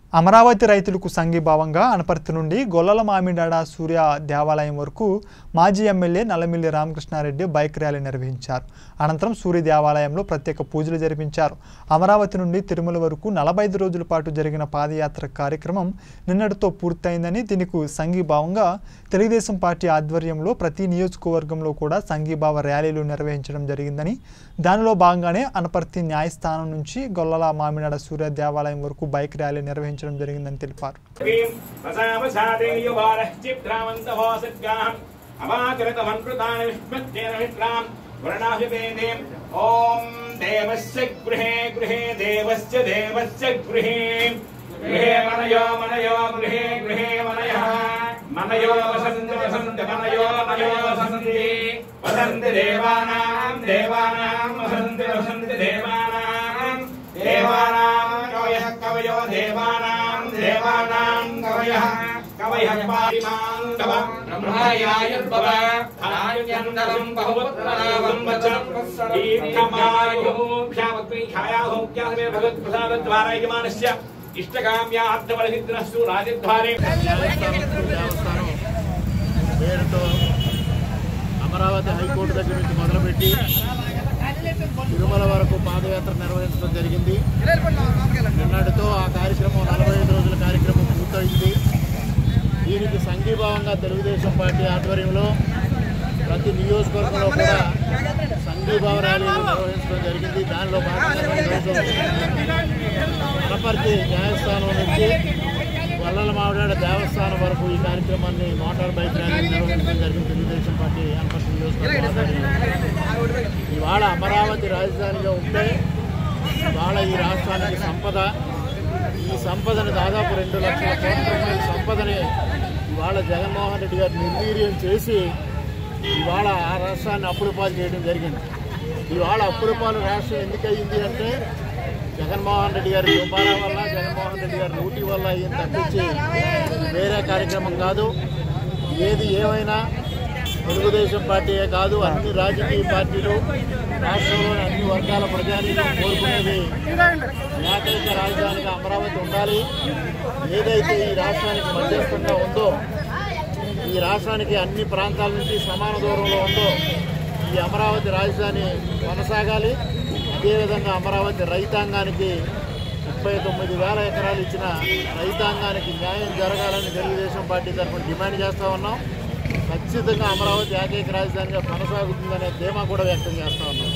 అమరావతి రైతులకు సంఘీభావంగా అనపర్తి నుండి గొల్లల మామిడాడ సూర్య దేవాలయం వరకు మాజీ MLA Nallamilli Ramakrishna Reddy bike rally నిర్వహించారు అనంతరం సూర్య దేవాలయంలో ప్రత్యేక పూజలు జరిపించారు అమరావతి నుండి తిరుమల వరకు నలభై ఐదు రోజుల పాటు జరిగిన పాదయాత్ర కార్యక్రమం నిన్నటితో పూర్తయిందని దీనికి సంఘీభావంగా తెలుగుదేశం పార్టీ ఆధ్వర్యంలో ప్రతి నియోజకవర్గంలో కూడా సంఘీభావ ర్యాలీలు నిర్వహించడం జరిగిందని దానిలో భాగంగానే అనపర్తి న్యాయస్థానం నుంచి గొల్లల మామిడాడ సూర్య దేవాలయం వరకు బైక్ ర్యాలీ నిర్వహించడం జరిగిందని తెలిపారు అవాకృతమన్కృతాని విష్మత్యేన విష్రాం వర్ణాభివేదే ఓం దేవస్య గృహే గృహే దేవస్య దేవస్య గృహే గృహే మనయో మనయో గృహే గృహే మనయః మనయో వసంతి వసంతి మనయో మనయో వసంతి వసంతి దేవానాం దేవానాం వసంతి వసంతి దేవానాం దేవానాం కవయః కవయో దేవానాం దేవానాం కవయః కవయః పారిమాం తవ బ్రహ్మయాయుర్భవ ధాన్యందరం బహుపుత్రావం వచనం దీర్ఘమాయుః క్షామత్వీ ఛాయాభౌక్యాసమే భగవత్ప్రసాదద్వారా యజమానస్య ఇష్టకామ్యా అర్థబలసిద్ధిరస్సు రాజద్వారే దేవస్థానం పేరుతో అమరావతి హైకోర్టు దగ్గర నుంచి మొదలుపెట్టి తిరుమల వరకు పాదయాత్ర నిర్వహించడం జరిగింది నిన్నటితో ఆ కార్యక్రమం నలభై ఐదు రోజుల కార్యక్రమం పూర్తయింది దీనికి సంఘీభావంగా తెలుగుదేశం పార్టీ ఆధ్వర్యంలో ప్రతి నియోజకవర్గంలో కూడా సంఘీభావ ర్యాలీలు నిర్వహించడం జరిగింది దానిలో భాగంగా ఈరోజు అనపర్తి న్యాయస్థానం నుంచి వల్లల మావిడాడ దేవస్థానం వరకు ఈ కార్యక్రమాన్ని మోటార్ బైక్ ర్యాలీ నిర్వహించడం జరిగింది తెలుగుదేశం పార్టీ అనపర్తి నియోజకవర్గం ఆధ్వర్యంలో. ఇవాళ అమరావతి రాజధానిగా ఉంటే ఇవాళ ఈ రాష్ట్రానికి సంపద ఈ సంపదని దాదాపు రెండు లక్షల కోట్ల రూపాయల సంపదని ఇవాళ జగన్మోహన్ రెడ్డి గారు నిర్వీర్యం చేసి ఇవాళ ఆ రాష్ట్రాన్ని అప్పుల పాలు చేయడం జరిగింది ఇవాళ అప్పుల పాలు రాష్ట్రం ఎందుకు అయ్యింది అంటే జగన్మోహన్ రెడ్డి గారి దుబారా వల్ల జగన్మోహన్ రెడ్డి గారి లూటీ వల్ల ఈయన తప్పించి వేరే కార్యక్రమం కాదు ఏది ఏమైనా తెలుగుదేశం పార్టీయే కాదు అన్ని రాజకీయ పార్టీలు రాష్ట్రంలోని అన్ని వర్గాల ప్రజానీకం కోరుకునేది ఏకైక రాజధానిగా అమరావతి ఉండాలి ఏదైతే ఈ రాష్ట్రానికి మధ్యస్థంగా ఉందో ఈ రాష్ట్రానికి అన్ని ప్రాంతాల నుంచి సమాన దూరంలో ఉందో ఈ అమరావతి రాజధాని కొనసాగాలి అదేవిధంగా అమరావతి రైతాంగానికి ముప్పై తొమ్మిది వేల ఎకరాలు ఇచ్చిన రైతాంగానికి న్యాయం జరగాలని తెలుగుదేశం పార్టీ తరఫున డిమాండ్ చేస్తూ ఉన్నాం ఖచ్చితంగా అమరావతి ఏకైక రాజధానిగా కొనసాగుతుందనే ధీమా కూడా వ్యక్తం చేస్తూ ఉన్నాం